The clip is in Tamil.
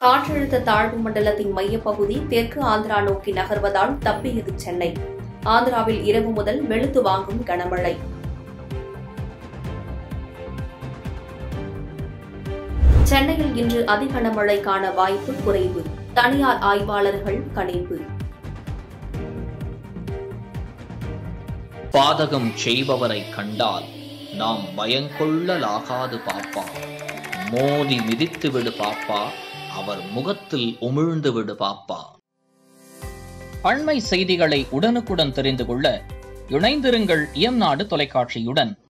காற்றழுத்த தாழ்வு மண்டலத்தின் மையப்பகுதி தெற்கு ஆந்திரா நோக்கி நகர்வதால் தப்பியது சென்னை ஆந்திராவில் இரவு முதல் வெளுத்து வாங்கும் கனமழை சென்னையில் இன்று அதிகனமழைக்கான வாய்ப்பு குறைவு தனியார் ஆய்வாளர்கள் கணிப்பு பாதகம் செய்பவரை கண்டால் நாம் பயங்கொள்ளலாகாது பாப்பா மோதி மிதித்து விடு பாப்பா அவர் முகத்தில் உமிழ்ந்து விடு பாப்பா அண்மை செய்திகளை உடனுக்குடன் தெரிந்து கொள்ள இணைந்திருங்கள் இயம்நாடு தொலைக்காட்சியுடன்